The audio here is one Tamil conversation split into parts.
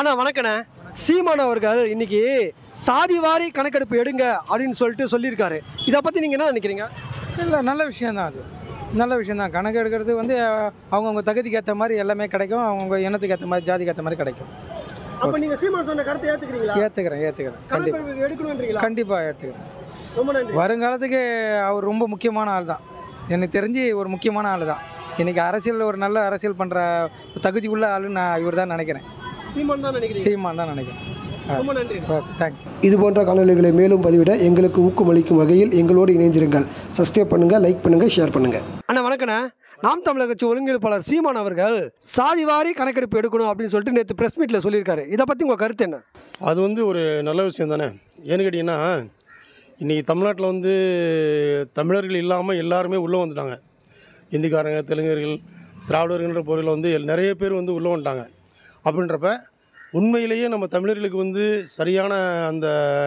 அண்ணா வணக்கண்ணே சீமான் அவர்கள் இன்னைக்கு சாதிவாரி கணக்கெடுப்பு எடுங்க அப்படின்னு சொல்லிட்டு சொல்லியிருக்காரு இதை பற்றி நீங்கள் என்ன நினைக்கிறீங்க இல்லை நல்ல விஷயந்தான் அது நல்ல விஷயந்தான் கணக்கு எடுக்கிறது வந்து அவங்கவுங்க தகுதிக்கு ஏற்ற மாதிரி எல்லாமே கிடைக்கும் அவங்கவுங்க இனத்துக்கு ஏற்ற மாதிரி ஜாதிக்கு ஏற்ற மாதிரி கிடைக்கும் அப்போ நீங்கள் சீமான் சொன்ன கருத்தை ஏற்றுக்கிறீங்களா ஏற்றுக்கிறேன் ஏற்றுக்கிறேன் கண்டிப்பாக கணக்கெடுப்பு எடுக்கணுன்றீங்களா கண்டிப்பாக ஏற்றுக்கிறேன் ரொம்ப நன்றி வருங்காலத்துக்கு அவர் ரொம்ப முக்கியமான ஆள் தான் எனக்கு தெரிஞ்சு ஒரு முக்கியமான ஆள் தான் இன்றைக்கி அரசியலில் ஒரு நல்ல அரசியல் பண்ணுற தகுதி உள்ள ஆளுன்னு நான் இவர் தான் நினைக்கிறேன் சீமான் தான் நினைக்கிறீங்க சீமான் தான் நினைக்கிறேன் ரொம்ப நன்றி ஓகே தேங்க்யூ இது போன்ற காணொளிகளை மேலும் பதிவிட எங்களுக்கு ஊக்கமளிக்கும் வகையில் எங்களோடு இணைந்திருங்கள் சப்ஸ்கிரைப் பண்ணுங்கள் லைக் பண்ணுங்கள் ஷேர் பண்ணுங்கள் அண்ணா வணக்கண்ணே நாம் தமிழர் கட்சி ஒருங்கிணைப்பாளர் சீமான் அவர்கள் சாதிவாரி கணக்கெடுப்பு எடுக்கணும் அப்படின்னு சொல்லிட்டு நேற்று ப்ரெஸ் மீட்டில் சொல்லியிருக்காரு இதை பற்றி உங்கள் கருத்து என்ன அது வந்து ஒரு நல்ல விஷயம் தானே ஏன்னு கேட்டிங்கன்னா இன்றைக்கி தமிழ்நாட்டில் வந்து தமிழர்கள் இல்லாமல் எல்லாருமே உள்ளே வந்துட்டாங்க இந்திக்காரங்க தெலுங்கர்கள் திராவிடர்கள்ன்ற பொருளில் வந்து எல்- நிறைய பேர் வந்து உள்ளே வந்துட்டாங்க அப்படின்றப்ப உண்மையிலேயே நம்ம தமிழர்களுக்கு வந்து சரியான அந்த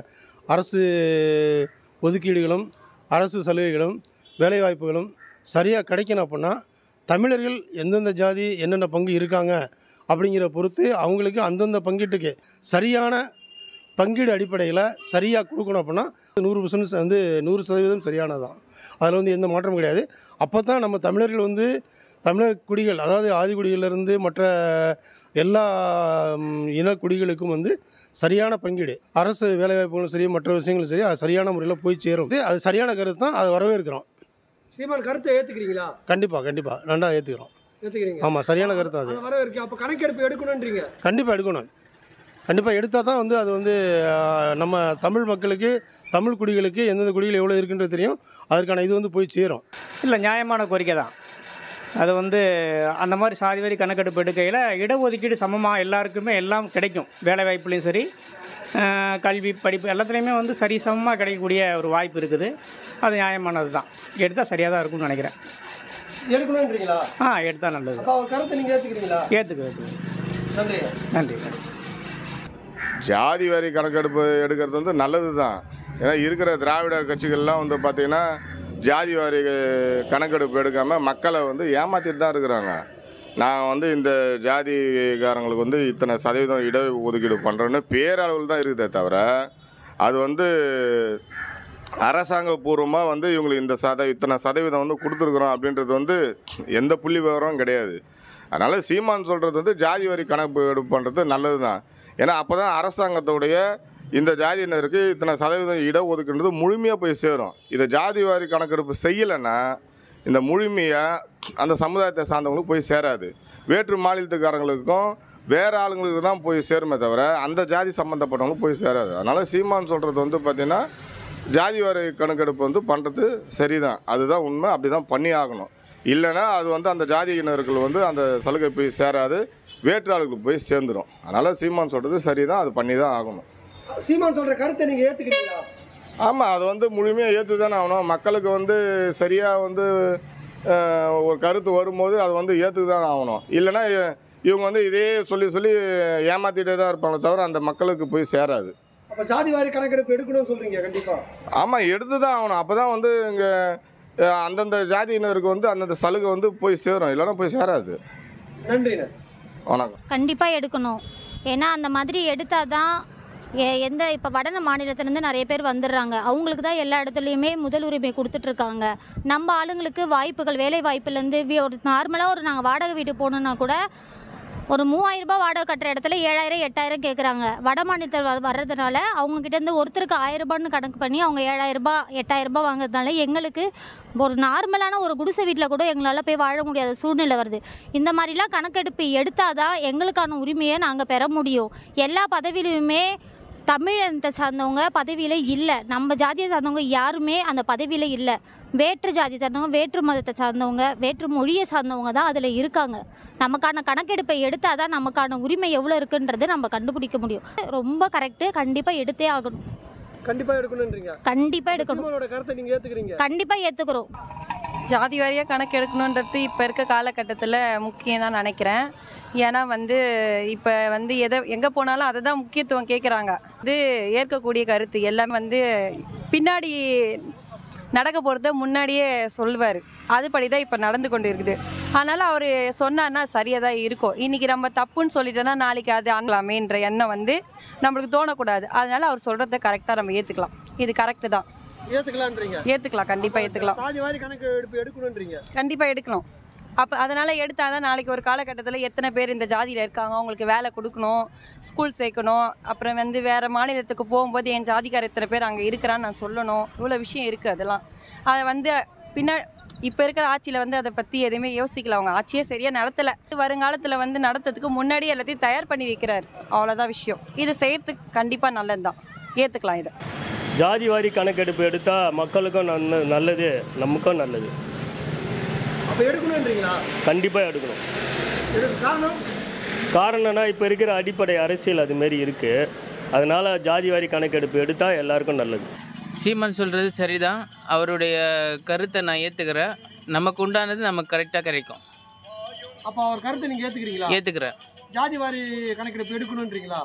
அரசு ஒதுக்கீடுகளும் அரசு சலுகைகளும் வேலைவாய்ப்புகளும் சரியாக கிடைக்கணும் அப்படின்னா தமிழர்கள் எந்தெந்த ஜாதி என்னென்ன பங்கு இருக்காங்க அப்படிங்கிற பொறுத்து அவங்களுக்கு அந்தந்த பங்கீட்டுக்கு சரியான பங்கீடு அடிப்படையில் சரியாக கொடுக்கணும் அப்படின்னா நூறு பர்சன்ட் வந்து நூறு சதவீதம் சரியானதான் அதில் வந்து எந்த மாற்றமும் கிடையாது அப்போ தான் நம்ம தமிழர்கள் வந்து தமிழர் குடிகள் அதாவது ஆதிக்குடிகளிலிருந்து மற்ற எல்லா ம், இனக்குடிகளுக்கும் வந்து சரியான பங்கீடு அரசு வேலைவாய்ப்புகளும் சரி மற்ற விஷயங்களும் சரி அது சரியான முறையில் போய் சேரும் இது அது சரியான கருத்து தான் அதை வரவேற்கிறோம் சீமான் கருத்தை ஏற்றுக்கிறீங்களா கண்டிப்பாக கண்டிப்பாக நல்லா ஏற்றுக்கிறோம் ஏற்றுக்கிறீங்க ஆமாம் சரியான கருத்து அது அது வர இருக்கு அப்போ கணக்கெடுப்பு எடுக்கணுன்றீங்க கண்டிப்பாக எடுக்கணும் கண்டிப்பாக எடுத்தால் தான் வந்து அது வந்து ஆஹ், நம்ம தமிழ் மக்களுக்கு தமிழ் குடிகளுக்கு எந்தெந்த குடிகள் எவ்வளோ இருக்குன்றது தெரியும் அதற்கான இது வந்து போய் சேரும் இல்லை நியாயமான கோரிக்கை தான் அது வந்து அந்த மாதிரி சாதி வரி கணக்கெடுப்பு எடுக்கையில் இடஒதுக்கீடு சமமாக எல்லாருக்குமே எல்லாம் கிடைக்கும் வேலை வாய்ப்புலையும் சரி அஹ், கல்வி படிப்பு எல்லாத்துலேயுமே வந்து சரி சமமாக கிடைக்கக்கூடிய ஒரு வாய்ப்பு இருக்குது அது நியாயமானது தான் எடுத்தால் சரியாக தான் இருக்கும்னு நினைக்கிறேன் எடுக்கணுன்றீங்களா ஆ எடுத்தால் நல்லது அப்போ அவர் கருத்தை நீங்கள் ஏற்றுக்கிறீங்களா ஏற்றுக்கு ஏற்றுக்கு நன்றி நன்றி ஜாதி வரி கணக்கெடுப்பு எடுக்கிறது வந்து நல்லது தான் ஏன்னா இருக்கிற திராவிட கட்சிகள்லாம் வந்து பார்த்திங்கன்னா ஜாதி வாரி கணக்கெடுப்பு எடுக்காமல் மக்களை வந்து ஏமாற்றிட்டு தான் இருக்கிறாங்க நான் வந்து இந்த ஜாதிகாரங்களுக்கு வந்து இத்தனை சதவீதம் இட ஒதுக்கீடு பண்ணுறேன்னு பேரளவில் தான் இருக்குதே தவிர அது வந்து அரசாங்க பூர்வமாக வந்து இவங்களுக்கு இந்த சத இத்தனை சதவீதம் வந்து கொடுத்துருக்குறோம் அப்படின்றது வந்து எந்த புள்ளி விவரமும் கிடையாது அதனால் சீமான் சொல்கிறது வந்து ஜாதி வரி கணக்கு எடுப்பு பண்ணுறது நல்லது தான் ஏன்னா அப்போ தான் அரசாங்கத்துடைய இந்த ஜாதியினருக்கு இத்தனை சதவீதம் இடஒதுக்குன்றது முழுமையாக போய் சேரும் இதை ஜாதி வாரி கணக்கெடுப்பு செய்யலைன்னா இந்த முழுமையாக அந்த சமுதாயத்தை சார்ந்தவங்களுக்கு போய் சேராது வேற்று மாநிலத்துக்காரங்களுக்கும் வேறு ஆளுங்களுக்கு தான் போய் சேருமே தவிர அந்த ஜாதி சம்மந்தப்பட்டவங்களுக்கு போய் சேராது அதனால் சீமான் சொல்கிறது வந்து பார்த்திங்கன்னா ஜாதி வாரி கணக்கெடுப்பு வந்து பண்ணுறது சரிதான் அதுதான் உண்மை அப்படி தான் பண்ணி ஆகணும் இல்லைன்னா அது வந்து அந்த ஜாதியினர்கள் வந்து அந்த சலுகை போய் சேராது வேற்று ஆளுகளுக்கு போய் சேர்ந்துடும் அதனால் சீமான் சொல்கிறது சரிதான் அது பண்ணி தான் ஆகணும் சீமான் சொல்கிற கருத்தை நீங்கள் ஏற்றுக்கிறீங்களா ஆமாம் அது வந்து முழுமையாக ஏற்று தானே ஆகணும் மக்களுக்கு வந்து சரியாக வந்து அஹ், ஒரு கருத்து வரும்போது அது வந்து ஏற்றுக்கு தான் ஆகணும் இல்லைன்னா இ- இவங்க வந்து இதே சொல்லி சொல்லி ஏமாற்றிட்டே தான் இருப்பாங்க தவிர அந்த மக்களுக்கு போய் சேராது அப்போ ஜாதி வாரி கணக்கெடுப்பு எடுக்கணும்னு சொல்கிறீங்க கண்டிப்பாக ஆமாம் எடுத்து தான் ஆகணும் அப்போ தான் வந்து இங்கே அந்தந்த ஜாதியினருக்கு வந்து அந்தந்த சலுகை வந்து போய் சேரும் இல்லைன்னா போய் சேராது நன்றிண்ணே வணக்கம் கண்டிப்பாக எடுக்கணும் ஏன்னா அந்த மாதிரி எடுத்தால் தான் எ- எந்த இப்போ வட மாநிலத்திலேருந்து நிறைய பேர் வந்துடுறாங்க அவங்களுக்கு தான் எல்லா இடத்துலையுமே முதல் உரிமை கொடுத்துட்ருக்காங்க நம்ம ஆளுங்களுக்கு வாய்ப்புகள் வேலை வாய்ப்புலேருந்து வீ- ஒரு நார்மலாக ஒரு நாங்கள் வாடகை வீடு போகணுன்னா கூட ஒரு மூவாயிரம் ரூபாய் வாடகை கட்டுற இடத்துல ஏழாயிரம் எட்டாயிரம் கேட்குறாங்க வட மாநிலத்தில் வ- வர்றதுனால அவங்க கிட்டேருந்து ஒருத்தருக்கு ஆயிரம் ரூபான்னு கணக்கு பண்ணி அவங்க ஏழாயிரம் ரூபாய் எட்டாயிரம் ரூபாய் வாங்குறதுனால எங்களுக்கு ஒரு நார்மலான ஒரு குடிசை வீட்டில் கூட எங்களால் போய் வாழ முடியாத சூழ்நிலை வருது இந்த மாதிரிலாம் கணக்கெடுப்பு எடுத்தால் தான் எங்களுக்கான உரிமையை நாங்கள் பெற முடியும் எல்லா பதவியிலுமே தமிழத்தை சார்ந்தவங்க பதவியில் இல்லை நம்ம ஜாதியை சார்ந்தவங்க யாருமே அந்த பதவியில் இல்லை வேற்று ஜாதி சார்ந்தவங்க வேற்று மதத்தை சார்ந்தவங்க வேற்று மொழியை சார்ந்தவங்க தான் அதில் இருக்காங்க நமக்கான கணக்கெடுப்பை எடுத்தால் தான் நமக்கான உரிமை எவ்வளோ இருக்குன்றது நம்ம கண்டுபிடிக்க முடியும் ரொம்ப கரெக்டு கண்டிப்பாக எடுத்தே ஆகணும் கண்டிப்பாக எடுக்கணுன்றீங்க கண்டிப்பாக எடுக்கணும் சீமானோட கருத்தை நீங்கள் ஏற்றுக்கிறீங்க கண்டிப்பாக ஏற்றுக்கிறோம் ஜாதி வாரியாக கணக்கு எடுக்கணுன்றது இப்போ இருக்க காலகட்டத்தில் முக்கியம் தான் நினைக்கிறேன் ஏன்னா வந்து இப்போ வந்து எதை எங்கே போனாலும் அதை தான் முக்கியத்துவம் கேட்குறாங்க இது ஏற்கக்கூடிய கருத்து எல்லாமே வந்து பின்னாடி நடக்க போகிறத முன்னாடியே சொல்லுவார் அதுபடி தான் இப்போ நடந்து கொண்டு இருக்குது அதனால் அவர் சொன்னார்னா சரியாக தான் இருக்கும் இன்றைக்கி நம்ம தப்புன்னு சொல்லிட்டோன்னா நாளைக்கு அது ஆனலாமேன்ற எண்ணம் வந்து நம்மளுக்கு தோணக்கூடாது அதனால் அவர் சொல்கிறத கரெக்டாக நம்ம ஏற்றுக்கலாம் இது கரெக்டு தான் ஏத்துக்கலான்றீங்க ஏற்றுக்கலாம் கண்டிப்பாக ஏற்றுக்கலாம் சாதி வாரி கணக்கு எடுப்பு எடுக்கணுன்றீங்க கண்டிப்பாக எடுக்கணும் அப்போ அதனால் எடுத்தால் தான் நாளைக்கு ஒரு காலகட்டத்தில் எத்தனை பேர் இந்த ஜாதியில் இருக்காங்க அவங்களுக்கு வேலை கொடுக்கணும் ஸ்கூல் சேர்க்கணும் அப்புறம் வந்து வேறு மாநிலத்துக்கு போகும்போது என் ஜாதிக்கார எத்தனை பேர் அங்கே இருக்கிறான்னு நான் சொல்லணும் இவ்வளோ விஷயம் இருக்குது அதெல்லாம் அதை வந்து பின்னா இப்போ இருக்கிற ஆட்சியில் வந்து அதை பற்றி எதுவுமே யோசிக்கல அவங்க ஆட்சியே சரியாக நடத்தலை வருங்காலத்தில் வந்து நடத்துறதுக்கு முன்னாடி எல்லாத்தையும் தயார் பண்ணி வைக்கிறார் அவ்வளோதான் விஷயம் இது செய்யறதுக்கு கண்டிப்பாக நல்லது தான் ஏற்றுக்கலாம் இதை ஜாதி வாரி கணக்கெடுப்பு எடுத்தால் மக்களுக்கும் நன்ன நல்லது நமக்கும் நல்லது அப்போ எடுக்கணுன்றீங்களா கண்டிப்பாக எடுக்கணும் இதுக்கு காரணம் காரணம்னா இப்போ இருக்கிற அடிப்படை அரசியல் அதுமாரி இருக்குது அதனால் ஜாதி வாரி கணக்கெடுப்பு எடுத்தால் எல்லாருக்கும் நல்லது சீமான் சொல்கிறது சரிதான் அவருடைய கருத்தை நான் ஏற்றுக்கிறேன் நமக்கு உண்டானது நமக்கு கரெக்டாக கிடைக்கும் அப்போ அவர் கருத்தை நீங்கள் ஏற்றுக்கிறீங்களா ஏற்றுக்கிறேன் ஜாதி வாரி கணக்கெடுப்பு எடுக்கணுன்றீங்களா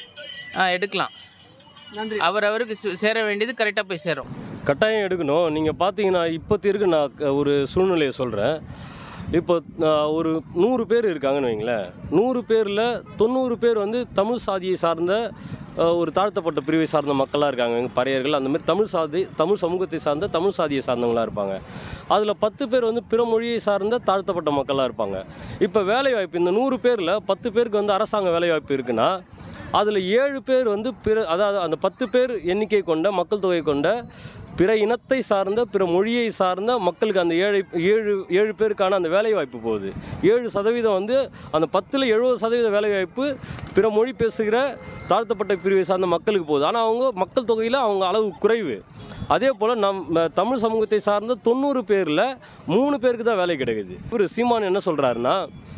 ஆ எடுக்கலாம் நன்றி அவர் அவருக்கு சு- சேர வேண்டியது கரெக்டாக போய் சேரும் கட்டாயம் எடுக்கணும் நீங்கள் பார்த்தீங்கன்னா இப்போத்திற்கு நான் க- ஒரு சூழ்நிலையை சொல்கிறேன் இப்போ ஆஹ், ஒரு நூறு பேர் இருக்காங்கன்னு வைங்களேன் நூறு பேரில் தொண்ணூறு பேர் வந்து தமிழ் சாதியை சார்ந்த ஆஹ், ஒரு தாழ்த்தப்பட்ட பிரிவை சார்ந்த மக்களாக இருக்காங்க எங்க பறையர்கள் அந்த மாதிரி தமிழ் சாதி தமிழ் சமூகத்தை சார்ந்த தமிழ் சாதியை சார்ந்தவங்களாக இருப்பாங்க அதில் பத்து பேர் வந்து பிற மொழியை சார்ந்த தாழ்த்தப்பட்ட மக்களாக இருப்பாங்க இப்போ வேலைவாய்ப்பு இந்த நூறு பேரில் பத்து பேருக்கு வந்து அரசாங்க வேலைவாய்ப்பு இருக்குன்னா அதில் ஏழு பேர் வந்து பிற அதாவது அந்த பத்து பேர் எண்ணிக்கை கொண்ட மக்கள் தொகை கொண்ட பிற இனத்தை சார்ந்த பிற மொழியை சார்ந்த மக்களுக்கு அந்த ஏழை ஏழு ஏழு பேருக்கான அந்த வேலைவாய்ப்பு போகுது ஏழு சதவீதம் வந்து அந்த பத்தில் எழுபது சதவீத வேலைவாய்ப்பு பிற மொழி பேசுகிற தாழ்த்தப்பட்ட பிரிவை சார்ந்த மக்களுக்கு போகுது ஆனால் அவங்க மக்கள் தொகையில் அவங்க அளவு குறைவு அதே போல் நம் தமிழ் சமூகத்தை சார்ந்த தொண்ணூறு பேரில் மூணு பேருக்கு தான் வேலை கிடைக்குது இவர் சீமான் என்ன சொல்கிறாருன்னா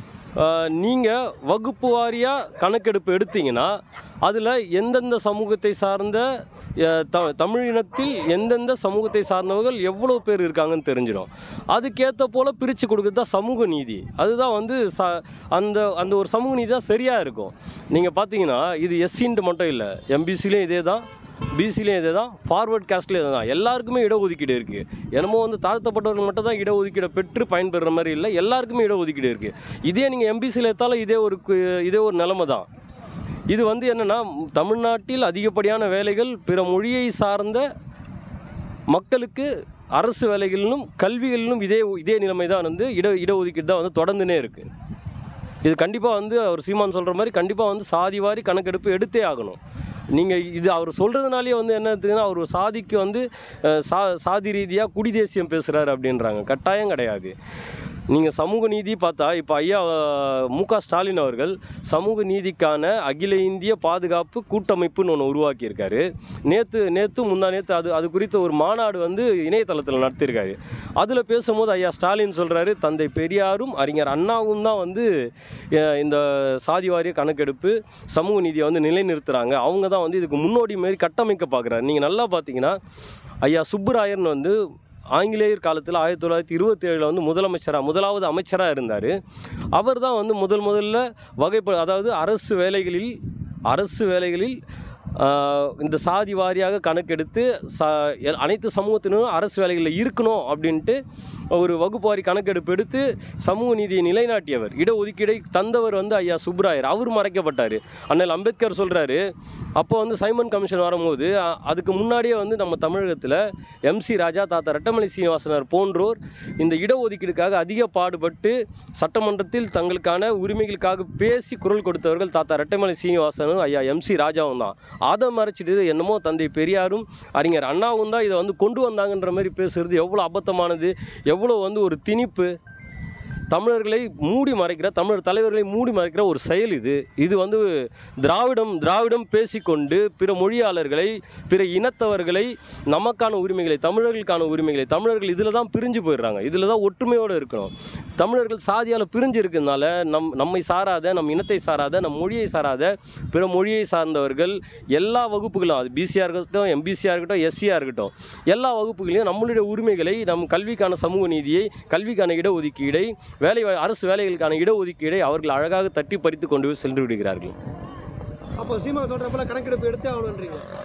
நீங்கள் வகுப்பு வாரியாக கணக்கெடுப்பு எடுத்தீங்கன்னா அதில் எந்தெந்த சமூகத்தை சார்ந்த அஹ், த தமிழ் இனத்தில் எந்தெந்த சமூகத்தை சார்ந்தவர்கள் எவ்வளோ பேர் இருக்காங்கன்னு தெரிஞ்சிடும் அதுக்கேற்ற போல் பிரித்து கொடுக்குறது தான் சமூக நீதி அதுதான் வந்து ச அந்த அந்த ஒரு சமூக நீதி தான் சரியாக இருக்கும் நீங்கள் பார்த்தீங்கன்னா இது எஸ்சின்ட்டு மட்டும் இல்லை எம்பிசிலையும் இதே தான் பிசிலையும் இதே தான் ஃபார்வர்ட் காஸ்ட்லேயும் இதே தான் எல்லாருக்குமே இடஒதுக்கீடு இருக்குது என்னமோ வந்து தாழ்த்தப்பட்டவர்கள் மட்டும் தான் இடஒதுக்கீடை பெற்று பயன்பெறுற மாதிரி இல்லை எல்லாருக்குமே இடஒதுக்கீடு இருக்குது இதே நீங்கள் எம்பிசியில் எடுத்தாலும் இதே ஒரு கு- இதே ஒரு நிலைமை தான் இது வந்து என்னென்னா தமிழ்நாட்டில் அதிகப்படியான வேலைகள் பிற மொழியை சார்ந்த மக்களுக்கு அரசு வேலைகளிலும் கல்விகளிலும் இதே இதே நிலைமை தான் வந்து இட இடஒதுக்கீடு தான் வந்து தொடர்ந்துனே இருக்குது இது கண்டிப்பாக வந்து அவர் சீமான் சொல்கிற மாதிரி கண்டிப்பாக வந்து சாதி வாரி கணக்கெடுப்பு எடுத்தே ஆகணும் நீங்கள் இது அவர் சொல்கிறதுனாலே வந்து என்ன எடுத்துங்கன்னா அவர் சாதிக்கு வந்து அஹ், சா சாதி ரீதியாக குடி தேசியம் பேசுகிறாரு அப்படின்றாங்க கட்டாயம் கிடையாது நீங்கள் சமூக நீதி பார்த்தா இப்போ ஐயா அஹ், மு க ஸ்டாலின் அவர்கள் சமூக நீதிக்கான அகில இந்திய பாதுகாப்பு கூட்டமைப்புன்னு ஒன்று உருவாக்கியிருக்காரு நேற்று நேற்று முந்தா நேற்று அது அது குறித்த ஒரு மாநாடு வந்து இணையதளத்தில் நடத்தியிருக்காரு அதில் பேசும்போது ஐயா ஸ்டாலின் சொல்கிறாரு தந்தை பெரியாரும் அறிஞர் அண்ணாவும் தான் வந்து அஹ், இந்த சாதி வாரிய கணக்கெடுப்பு சமூக நீதியை வந்து நிலைநிறுத்துகிறாங்க அவங்க தான் வந்து இதுக்கு முன்னோடி மாரி கட்டமைக்க பார்க்குறாரு நீங்கள் நல்லா பார்த்தீங்கன்னா ஐயா சுப்புராயர்னு வந்து ஆங்கிலேயர் காலத்தில் ஆயிரத்தி தொள்ளாயிரத்தி இருபத்தி ஏழில் வந்து முதலமைச்சராக முதலாவது அமைச்சராக இருந்தார் அவர் தான் வந்து முதல் முதல்ல வகைப்ப அதாவது அரசு வேலைகளில் அரசு வேலைகளில் ஆஹ், இந்த சாதி வாரியாக கணக்கெடுத்து ச எ- அனைத்து சமூகத்தினரும் அரசு வேலைகளில் இருக்கணும் அப்படின்ட்டு ஒரு வகுப்பாரி கணக்கெடுப்பு எடுத்து சமூக நீதியை நிலைநாட்டியவர் இடஒதுக்கீடை தந்தவர் வந்து ஐயா சுப்ராயர் அவர் மறைக்கப்பட்டார் அண்ணல் அம்பேத்கர் சொல்கிறாரு அப்போ வந்து சைமன் கமிஷன் வரும்போது அ- அதுக்கு முன்னாடியே வந்து நம்ம தமிழகத்தில் எம்சி ராஜா தாத்தா ரெட்டமலை சீனிவாசனர் போன்றோர் இந்த இடஒதுக்கீடுக்காக அதிக பாடுபட்டு சட்டமன்றத்தில் தங்களுக்கான உரிமைகளுக்காக பேசி குரல் கொடுத்தவர்கள் தாத்தா ரெட்டமலை சீனிவாசனும் ஐயா எம்சி ராஜாவும் தான் அதை மறைச்சிட்டு என்னமோ தந்தை பெரியாரும் அறிஞர் அண்ணாவும் தான் இதை வந்து கொண்டு வந்தாங்கன்ற மாதிரி பேசுறது எவ்வளோ அபத்தமானது எவ்வளோ வந்து ஒரு திணிப்பு தமிழர்களை மூடி மறைக்கிற தமிழர் தலைவர்களை மூடி மறைக்கிற ஒரு செயல் இது இது வந்து திராவிடம் திராவிடம் பேசிக்கொண்டு பிற மொழியாளர்களை பிற இனத்தவர்களை நமக்கான உரிமைகளை தமிழர்களுக்கான உரிமைகளை தமிழர்கள் இதில் தான் பிரிஞ்சு போயிடுறாங்க இதில் தான் ஒற்றுமையோடு இருக்கணும் தமிழர்கள் சாதியால் பிரிஞ்சு இருக்கிறதுனால நம் நம்மை சாராத நம் இனத்தை சாராத நம் மொழியை சாராத பிற மொழியை சார்ந்தவர்கள் எல்லா வகுப்புகளும் அது பிசியாக இருக்கட்டும் எம்பிசியாக இருக்கட்டும் எஸ்சியாக இருக்கட்டும் எல்லா வகுப்புகளையும் நம்மளுடைய உரிமைகளை நம் கல்விக்கான சமூக நீதியை கல்விக்கான இடஒதுக்கீடை வேலை வா- அரசு வேலைகளுக்கான இடஒதுக்கீடை அவர்கள் அழகாக தட்டி பறித்து கொண்டு போய் சென்று விடுகிறார்கள் அப்போ சீமா சொல்கிற போல கணக்கெடுப்பு எடுத்தே ஆகணுன்றீங்க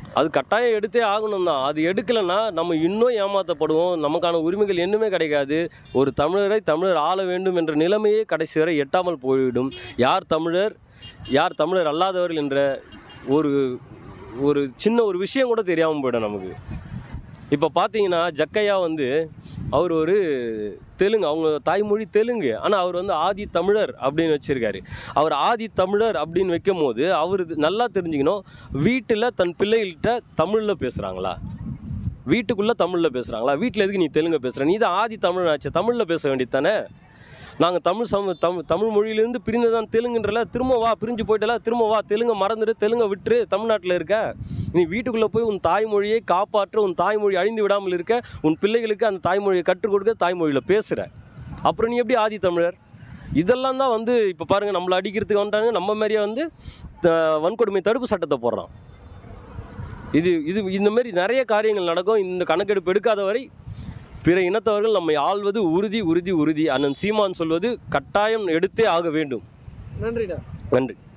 அது கட்டாயம் எடுத்தே ஆகணும் தான் அது எடுக்கலைன்னா நம்ம இன்னும் ஏமாற்றப்படுவோம் நமக்கான உரிமைகள் இன்னுமே கிடைக்காது ஒரு தமிழரை தமிழர் ஆள வேண்டும் என்ற நிலைமையே கடைசி வரை எட்டாமல் போய்விடும் யார் தமிழர் யார் தமிழர் அல்லாதவர்கள் என்ற ஒரு ஒரு சின்ன ஒரு விஷயம் கூட தெரியாமல் போயிடும் நமக்கு இப்போ பார்த்தீங்கன்னா ஜக்கையா வந்து அவர் ஒரு தெலுங்கு அவங்க தாய்மொழி தெலுங்கு ஆனால் அவர் வந்து ஆதி தமிழர் அப்படின்னு வச்சுருக்காரு அவர் ஆதி தமிழர் அப்படின்னு வைக்கும் போது அவர் நல்லா தெரிஞ்சுக்கணும் வீட்டில் தன் பிள்ளைகள்கிட்ட தமிழில் பேசுகிறாங்களா வீட்டுக்குள்ளே தமிழில் பேசுகிறாங்களா வீட்டில் எதுக்கு நீ தெலுங்கு பேசுகிற நீ தான் ஆதி தமிழ் ஆச்சு தமிழில் பேச வேண்டியது தானே நாங்கள் தமிழ் சம தமிழ் தமிழ் மொழியிலேருந்து பிரிந்து தான் தெலுங்குன்றல திரும்ப வா பிரிஞ்சு போயிட்டல திரும்ப வா தெலுங்கை மறந்துடு தெலுங்கை விட்டுரு தமிழ்நாட்டில் இருக்க நீ வீட்டுக்குள்ளே போய் உன் தாய்மொழியை காப்பாற்ற உன் தாய்மொழி அழிந்து விடாமல் இருக்க உன் பிள்ளைகளுக்கு அந்த தாய்மொழியை கற்றுக் கொடுக்க தாய்மொழியில் பேசுகிற அப்புறம் நீ எப்படி ஆதி தமிழர் இதெல்லாம் தான் வந்து இப்போ பாருங்கள் நம்மளை அடிக்கிறதுக்கு வந்துட்டாங்க நம்ம மாதிரியே வந்து த- வன்கொடுமை தடுப்பு சட்டத்தை போடுறான் இது இது இந்த மாதிரி நிறைய காரியங்கள் நடக்கும் இந்த கணக்கெடுப்பு எடுக்காத வரை பிற இனத்தவர்கள் நம்மை ஆள்வது உறுதி உறுதி உறுதி அண்ணன் சீமான் சொல்வது கட்டாயம் எடுத்தே ஆக வேண்டும் நன்றிடா நன்றி